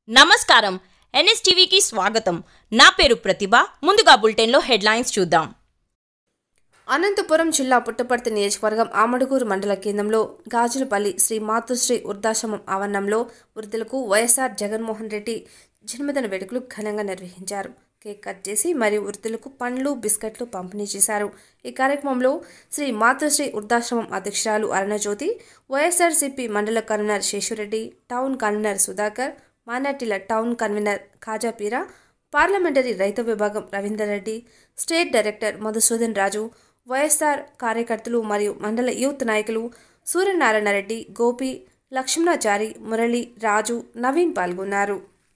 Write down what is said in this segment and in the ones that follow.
నమస్కారం ఎన్ఎస్టీవీకి స్వాగతం నా పేరు ప్రతిభ ముందుగా బులెటిన్లో హెడ్లైన్స్ చూద్దాం అనంతపురం జిల్లా పుట్టపర్తి నియోజకవర్గం ఆమడుగూరు మండల కేంద్రంలో గాజులపల్లి శ్రీ మాతృశ్రీ వృద్ధాశ్రమం ఆవరణంలో వృద్ధులకు వైఎస్ఆర్ జగన్మోహన్ రెడ్డి జన్మదిన వేడుకలు ఘనంగా నిర్వహించారు కేక్ కట్ చేసి మరియు వృద్ధులకు పండ్లు బిస్కెట్లు పంపిణీ చేశారు ఈ కార్యక్రమంలో శ్రీ మాతృశ్రీ వృద్ధాశ్రమం అధ్యక్షురాలు అరుణజ్యోతి వైఎస్ఆర్సీపీ మండల convener Seshureddy town convener Sudhakar మానాటిల టౌన్ కన్వీనర్ ఖాజాపీరా పార్లమెంటరీ రైతు విభాగం Ravinder Reddy state director Madhusudan Raju YSR కార్యకర్తలు మరియు మండల యూత్ నాయకులు సూర్యనారాయణ రెడ్డి గోపి లక్ష్మణాచారి మురళి రాజు నవీన్ పాల్గొన్నారు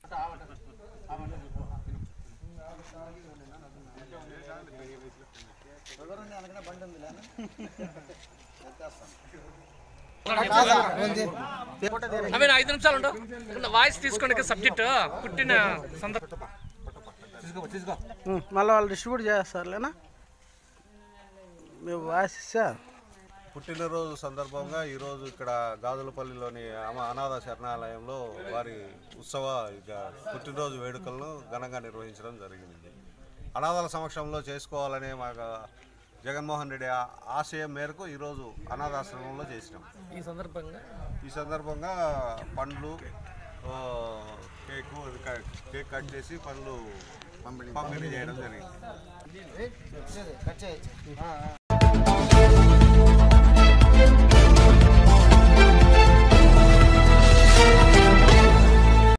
ఆమె ఐదు నిమిషాలు ఉండవు వాయిస్ తీసుకోండి సబ్జెక్ట్ పుట్టిన సందర్భం మళ్ళీ వాళ్ళు డిస్ట్రిబ్యూట్ చేస్తారులేనా మేము వాయిస్ ఇచ్చా పుట్టినరోజు సందర్భంగా ఈరోజు ఇక్కడ గాజులపల్లిలోని అమ- అనాథ శరణాలయంలో వారి ఉత్సవ ఇక పుట్టినరోజు వేడుకలను ఘనంగా నిర్వహించడం జరిగింది అనాథల సమక్షంలో చేసుకోవాలనే మా జగన్మోహన్ రెడ్డి ఆ- ఆశయం మేరకు ఈరోజు అనాథాశ్రమంలో చేసినాం ఈ సందర్భంగా ఈ సందర్భంగా పండ్లు ఆ, కేకు అది క- కేక్ కట్ చేసి పండ్లు పంపిణీ చేయడం జరిగింది